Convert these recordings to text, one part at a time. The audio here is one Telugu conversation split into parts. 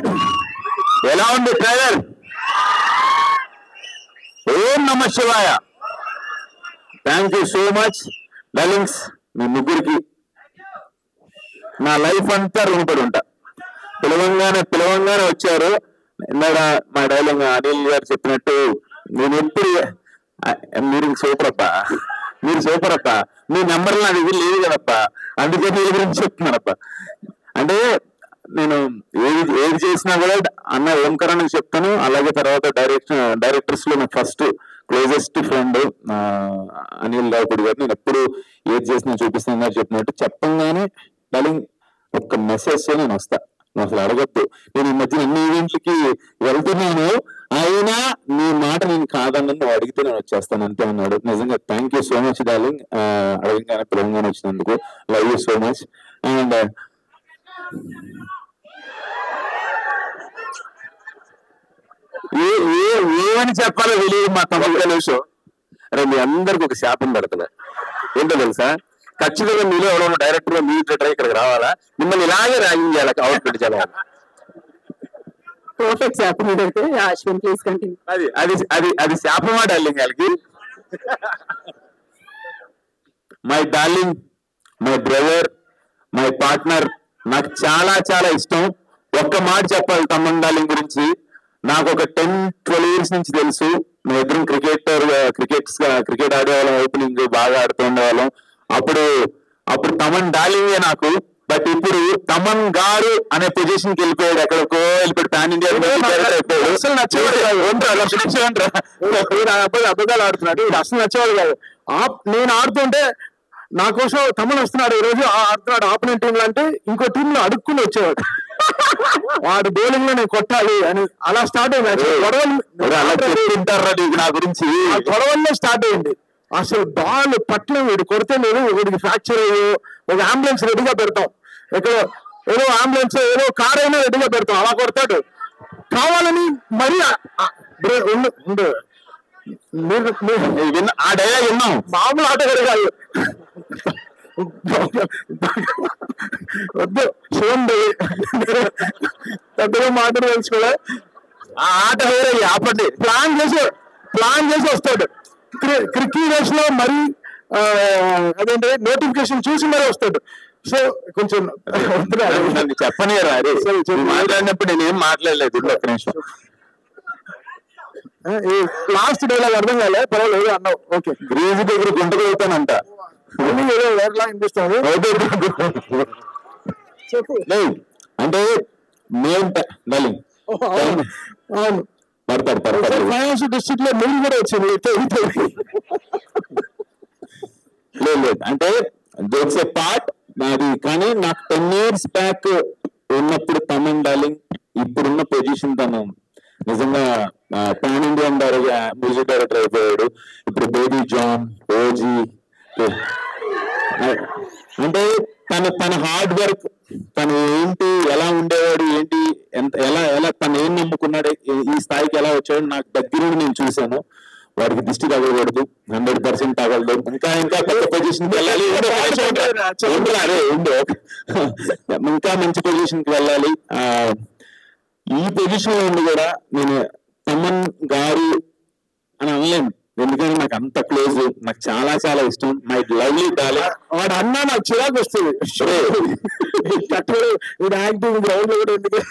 ఎలా ఉంది trailer Om Namah Shivaya thank you so much darlings మీ ముగ్గురికి నా లైఫ్ అంతా రుణపడి ఉంటా పిలవంగానే పిలవంగానే వచ్చారు ఇందాక మా డైలాగ్ అనిల్ గారు చెప్పినట్టు నేను ఎప్పుడు ఆ, మీరు సూపర్ అప్ప మీరు సూపర్ అప్ప మీ నెంబర్ నా దగ్గర లేదు కదప్ప అందుకే మీ గురించి చెప్తున్నానప్ప అంటే నేను ఏది ఏది చేసినా కూడా అన్న ఓంకరానికి చెప్తాను అలాగే తర్వాత డైరెక్షన్ డైరెక్టర్స్ లో నాకు first closest friend Anil Ravipudi గారు నేను ఎప్పుడు ఏది చేసినా చూపిస్తాను గారు చెప్పినట్టు చెప్పంగానే డార్లింగ్ ఒక్క మెసేజ్ నేను వస్తా నువ్వు అసలు అడగద్దు నేను ఈ మధ్య అన్ని ఈవెంట్లకి వెళ్తున్నాను అయినా నీ మాట నేను కాదన్నది నువ్వు అడిగితే నేను వచ్చేస్తాను అంతే అన్నాడు నిజంగా thank you so much darling అడగంగానే పిలవంగానే వచ్చినందుకు love you so much and ఏ ఏ ఏమని చెప్పాలో తెలియదు మా తమ్ముడు నిమిషం అరే మీ అందరికి ఒక శాపం పెడుతున్నా ఏంటో తెలుసా ఖచ్చితంగా మీలో ఎవరో డైరెక్టర్ మీ డైరెక్టర్ ఇక్కడికి రావాలా మిమ్మల్ని ఇలాగే ర్యాగింగ్ చేయాలి అవుట్ఫిట్ చేయాలి పర్ఫెక్ట్ చెప్పండి అయితే అశ్విన్ ప్లీజ్ కంటిన్యూ అది అది అది అది శాపమా డార్లింగ్ వాళ్ళకి my darling my brother my partner నాకు చాలా చాలా ఇష్టం ఒక్క మాట చెప్పాలి తమ్మన్ డార్లింగ్ గురించి నాకు ఒక టెన్ ట్వెల్వ్ ఇయర్స్ నుంచి తెలుసు మేము ఇద్దరం క్రికెటర్ క్రికెట్స్ క్రికెట్ ఆడేవాళ్ళం ఓపెనింగ్ బాగా ఆడుతూ ఉండేవాళ్ళం అప్పుడు అప్పుడు తమన్ డార్లింగే నాకు బట్ ఇప్పుడు తమన్ గారు అనే పొజిషన్ కి వెళ్ళిపోయాడు ఎక్కడికో వెళ్ళిపోయాడు పాన్ ఇండియా అసలు నచ్చేవాడు కాదు. అబ్బాయి అబద్ధాలు ఆడుతున్నాడు ఇది అసలు నచ్చేవాడు కాదు ఆ- నేను ఆడుతుంటే నా కోసం తమ్ముడు వస్తున్నాడు ఈ రోజు ఆ- ఆడుతున్నాడు ఆపోనెంట్ టీం అంటే ఇంకో టీం లో అడుక్కుని వచ్చేవాడు వాడు బౌలింగ్ లో నేను కొట్టాలి అని అలా స్టార్ట్ అయింది actually. గొడవలు అలా చెప్తుంటారా నీకు నా గురించి ఆ గొడవల్లో స్టార్ట్ అయింది అసలు బాల్ పట్ల వీడు కొడితే లేదు వీడికి ఫ్రాక్చర్ అయ్యో ఒక అంబులెన్స్ రెడీగా పెడతాం ఇక్కడ ఏదో అంబులెన్స్ ఏదో కార్ అయినా రెడీగా పెడతాం అలా కొడతాడు కావాలని మరి ఆ- ఆ- బ్రే, ఉండు ఉండు మీరు మీరు విన్నా- ఆ డైలాగ్ విన్నాం మామూలు ఆటగాడు కాదు వద్దు చూడండి పెద్దగా మాటలు తెలుసుకోలే ఆ ఆట వేరే ఆపండి ప్లాన్ చేసి ప్లాన్ చేసి వస్తాడు క్రికెట్ లో మరి ఆ, అదేంటి నోటిఫికేషన్ చూసి మరీ వస్తాడు సో కొంచెం వద్దురా. నన్ను చెప్పనియరా అరే సరే, చెప్పు. నువ్వు మాట్లాడినప్పుడు నేనేం మాట్లాడలేదు ఉండు ఒక్క నిమిషం ఈ లాస్ట్ డైలాగ్ అర్థం కాలే పర్వాలేదు అన్నావు ఓకే గ్రీజ్ దగ్గర గుంటకు వెళ్తానంట మళ్ళీ ఏదో వేరేలా అనిపిస్తుంది చెప్పు లేదు అంటే మేము డలింగ్ ఓహో, అవును అవును పడతాడు పడతాడు ఫైనాన్షియల్ డిస్ట్రిక్ట్ లో మెయిల్ కూడా వచ్చింది తెగి తెగి. లేదు లేదు అంటే జోక్స్ ఏ పార్ట్ నాది కానీ నాకు టెన్ ఇయర్స్ బ్యాక్ ఉన్నప్పుడు తమన్ డార్లింగ్ ఇప్పుడున్న పొజిషన్ తను నిజంగా పాన్ ఇండియన్ మ్యూజిక్ డైరెక్టర్ అయిపోయాడు ఇప్పుడు బేబీ జాన్ ఓజీ అంటే తన తన హార్డ్ వర్క్ తను ఏంటి ఎలా ఉండేవాడు ఏంటి ఎంత ఎలా ఎలా తను ఏం నమ్ముకున్నాడు ఈ- ఈ స్థాయికి ఎలా వచ్చాడు నాకు దగ్గర నుండి నేను చూశాను వాడికి దిష్టి తగలకూడదు హండ్రెడ్ పర్సెంట్ తగలదు ఇంకా ఇంకా పెద్ద పొజిషన్ కి వెళ్ళాలి ఉండు, ఒక నిమిషం ఉండు. ఉండు, అరే ఉండు ఇంకా మంచి పొజిషన్ కి వెళ్ళాలి ఆ ఈ పొజిషన్ లో ఉండి కూడా నేను తమన్ గారు అని అనలేను ఎందుకంటే నాకు అంత క్లోజ్ నాకు చాలా చాలా ఇష్టం మై లవ్లీ డార్లింగ్ వాడు అన్నా నాకు చిరాకు వస్తుంది కట్టడు వీడు యాక్టింగ్ గ్రౌండ్ లో కూడా ఎందుకు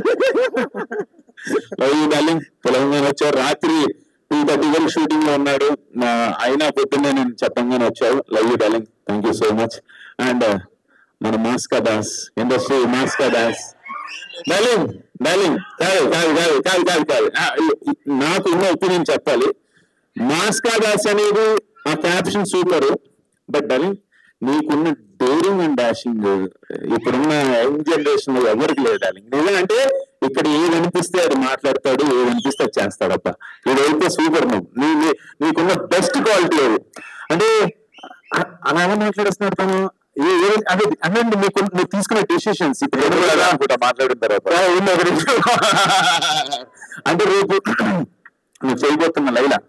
లవ్ యూ డార్లింగ్ తెలంగాణ వచ్చావు రాత్రి టూ థర్టీ వరకు షూటింగ్ లో ఉన్నాడు నా అయినా పొద్దున్నే నేను చెప్పంగానే వచ్చావు love you darling thank you so much and మన Maska Das industry Maska Das darling darling కాదు కాదు కాదు కాదు కాదు కాదు ఆ, ఈ- ఈ- నాకు ఉన్న ఒపీనియన్ చెప్పాలి మాస్కా దాస్ అనేది ఆ క్యాప్షన్ సూపర్ బట్ డార్లింగ్ నీకున్న డేరింగ్ అండ్ డాషింగ్ ఇప్పుడున్న యంగ్ జనరేషన్ లో ఎవరికి లేదు డార్లింగ్ నిజంటే ఇక్కడ ఏది అనిపిస్తే అది మాట్లాడతాడు ఏది అనిపిస్తే అది చేస్తాడప్ప ఇదైతే సూపర్ నువ్వు నీ నీ- నీకున్న బెస్ట్ క్వాలిటీ అది అంటే అ- అలా ఎలా మాట్లాడేస్తున్నాడు తను ఏ- ఏ- అదే అంటే నీకు నువ్వు తీసుకునే డెసిషన్స్ ఇప్పుడు నేను కూడా అలా అనుకుంటా మాట్లాడిన తర్వాత ఆ, ఉంది ఒక నిమిషం. అంటే రేపు నువ్వు చేయబోతున్న లైలా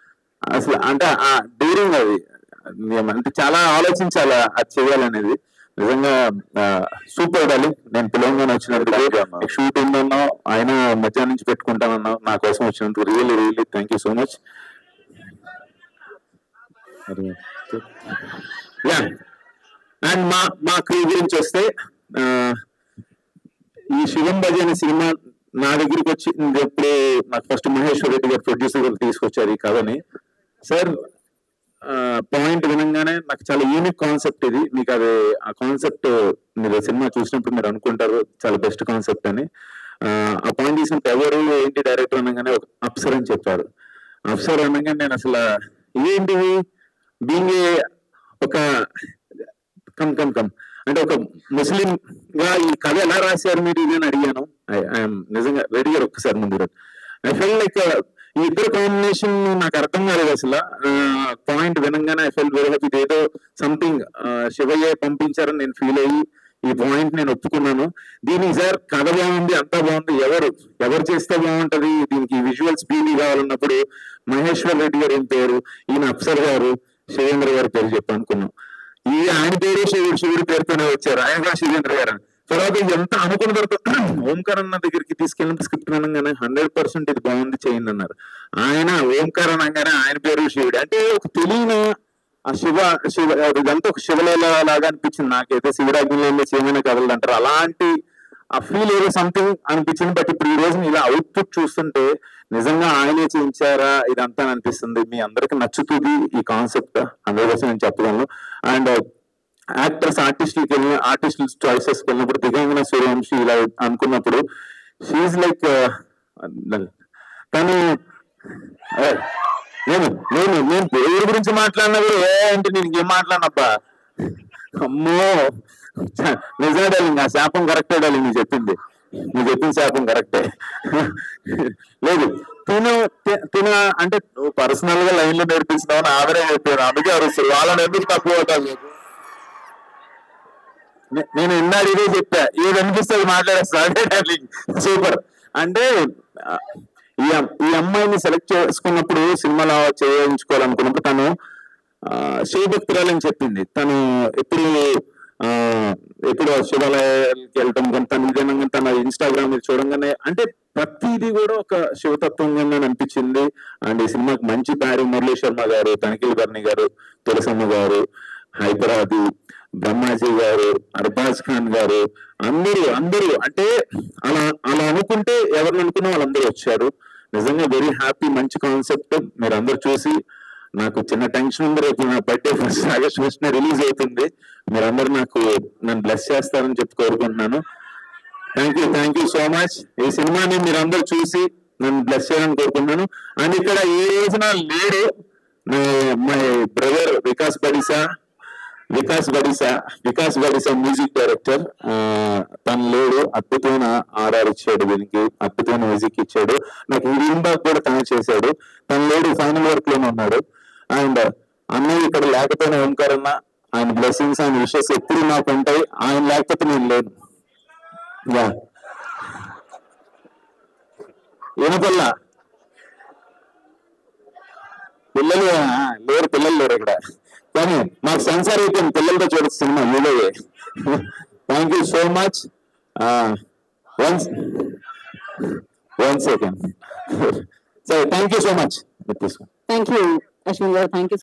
అసలు అంటే ఆ డ్యూరింగ్ అది మేము అంటే చాలా ఆలోచించాలి అది చేయాలనేది నిజంగా సూపర్ డార్లింగ్ నేను పిలవంగానే వచ్చినందుకు షూట్ ఉందన్నావు ఆయన మధ్యాహ్నం నుంచి పెట్టుకుంటానన్నావు నా కోసం వచ్చినందుకు really really thank you so much yeah and మా మా క్రూ గురించి వస్తే ఆ, ఈ శివం భజ అనే సినిమా నా దగ్గరికి వచ్చి ఎప్పుడు నాకు ఫస్ట్ మహేశ్వర్ రెడ్డి గారు ప్రొడ్యూసర్ గారు తీసుకొచ్చారు ఈ కథని సార్ పాయింట్ వినంగానే నాకు చాలా యూనిక్ కాన్సెప్ట్ ఇది మీకు అది ఆ కాన్సెప్ట్ మీరు సినిమా చూసినప్పుడు మీరు అనుకుంటారు చాలా బెస్ట్ కాన్సెప్ట్ అని ఆ, ఆ పాయింట్ తీసినప్పుడు ఎవరు ఏంటి డైరెక్టర్ అనగానే ఒక అప్సర్ అని చెప్పారు అప్సర్ అనగానే నేను అసలు ఏంటివి బీయింగ్ ఒక కమ్ కమ్ కమ్ అంటే ఒక ముస్లిం గా ఈ కథ ఎలా రాశారు మీరు ఇది అని అడిగాను ఐఎమ్ నిజంగా రెడీ గారు ఒక్కసారి ముందు ఐ ఫెల్ లైక్ ఈ ఇద్దరు కాంబినేషన్ నాకు అర్థం కాలేదు అసలు పాయింట్ వినంగానే ఐ ఫెల్ వెరీ హ్యాపీ ఏదో సంథింగ్ శివయ్య పంపించారని నేను ఫీల్ అయ్యి ఈ పాయింట్ నేను ఒప్పుకున్నాను దీనికి సార్ కథ బాగుంది అంతా బాగుంది ఎవరు ఎవరు చేస్తే బాగుంటది దీనికి విజువల్స్ బీడీ కావాలన్నప్పుడు మహేశ్వర్ రెడ్డి గారు ఏం పేరు ఈయన అప్సర్ గారు శివేంద్ర గారి పేరు చెప్పి అనుకున్నాం ఈ ఆయన పేరు శివుడు శివుడి పేరుతోనే వచ్చారు ఆయన కూడా శివేంద్ర గారు తర్వాత ఎంత అనుకున్న తర్వాత ఓంకార్ అన్న దగ్గరికి తీసుకెళ్ళిన స్క్రిప్ట్ అనగానే హండ్రెడ్ పర్సెంట్ ఇది బాగుంది చేయండి అన్నారు ఆయన ఓంకార్ అనగానే ఆయన పేరు శివుడు అంటే ఒక తెలియని ఆ శివ శివ ఇదంతా ఒక శివలీల లాగా అనిపించింది నాకైతే శివరాజ్ఞలో చేయమని కథలు అంటారు అలాంటి ఆ ఫీల్ ఏదో సంథింగ్ అనిపించింది బట్ ఇప్పుడు ఈ రోజు ఇలా అవుట్పుట్ చూస్తుంటే నిజంగా ఆయనే చేయించారా ఇదంతా అని అనిపిస్తుంది మీ అందరికి నచ్చుతుంది ఈ కాన్సెప్ట్ హండ్రెడ్ పర్సెంట్ నేను చెప్పగలను అండ్ యాక్టర్స్ ఆర్టిస్టులకి వెళ్ళిన ఆర్టిస్టుల చాయిసెస్ వెళ్ళినప్పుడు దిగంగన సూర్యవంశి ఇలా అనుకున్నప్పుడు షీఈ్ లైక్ తను ఏ, నేను నేను నేను దేవుడి గురించి మాట్లాడినా కూడా ఏ అంటే నేను ఇంకేం మాట్లాడినప్పా అమ్మో చ- నిజమే డాలింగ్ ఆ శాపం కరెక్టే డాలింగ్ నువ్వు చెప్పింది నువ్వు చెప్పిన శాపం కరెక్టే లేదు తిను తి- తిన అంటే నువ్వు పర్సనల్ గా లైన్ లో నేర్పిస్తున్నావు అని ఆదరే చెప్పారు అందుకే అరుస్తారు వాళ్ళని ఎందుకు తక్కువ అవుతావు నే- నేను ఎన్నాడు ఇదే చెప్పా ఏది అనిపిస్తుంది మాట్లాడేస్తా అదే డార్లింగ్ సూపర్ అంటే ఆ, ఈ అమ్- ఈ అమ్మాయిని సెలెక్ట్ చేసుకున్నప్పుడు సినిమాలో చేయించుకోవాలనుకున్నప్పుడు తను ఆ, శివభక్తురాలని చెప్పింది తను ఎప్పుడు ఆ, ఎప్పుడు శివాలయానికి వెళ్ళటం కానీ తను విధానంగా తన ఇన్స్టాగ్రామ్ చూడంగానే అంటే ప్రతిదీ కూడా ఒక శివతత్వంగా అనిపించింది అండ్ ఈ సినిమాకి మంచి ప్యారి మురళీ శర్మ గారు తనిఖీల్ బర్ని గారు తులసమ్మ గారు హైదరాబాద్ బ్రహ్మాజీ గారు అర్బాజ్ ఖాన్ గారు అందరూ అందరూ అంటే అలా అలా అనుకుంటే ఎవరిని అనుకున్నా వాళ్ళందరూ వచ్చారు నిజంగా వెరీ హ్యాపీ మంచి కాన్సెప్ట్ మీరు అందరు చూసి నాకు చిన్న టెన్షన్ ఉంది రేపు నా birthday first August first release అవుతుంది మీరందరూ నాకు నన్ను బ్లెస్ చేస్తారని చెప్పి కోరుకుంటున్నాను thank you thank you so much ఈ సినిమాని మీరందరూ చూసి నన్ను బ్లెస్ చేయాలని కోరుకుంటున్నాను అండ్ ఇక్కడ ఈ రోజున లేడు my brother Vikas Badisa Vikas Badisa Vikas Badisa music director తను లేడు అద్భుతమైన ఆర్ఆర్ ఇచ్చాడు దీనికి అద్భుతమైన మ్యూజిక్ ఇచ్చాడు నాకు ఇందాక కూడా తను చేశాడు తను లేడు ఫైనల్ వర్క్ లోనే ఉన్నాడు అండ్ అన్నయ్య ఇక్కడ లేకపోయినా ఓంకారన్న ఆయన బ్లెస్సింగ్స్ ఆయన విషెస్ ఎప్పుడు నాకు ఉంటాయి ఆయన లేకపోతే నేను లేను యా వినపల్లా పిల్లలు ఆ, లేరు పిల్లలు లేరు ఇక్కడ కానీ మాకు సెన్సార్ అయిపోయింది పిల్లలతో చూడొచ్చు సినిమా వీడియోయే thank you so much one one second సరే థ్యాంక్ యూ సో మచ్ తీసుకో థ్యాంక్ యూ అశ్విన్ గారు థ్యాంక్ యూ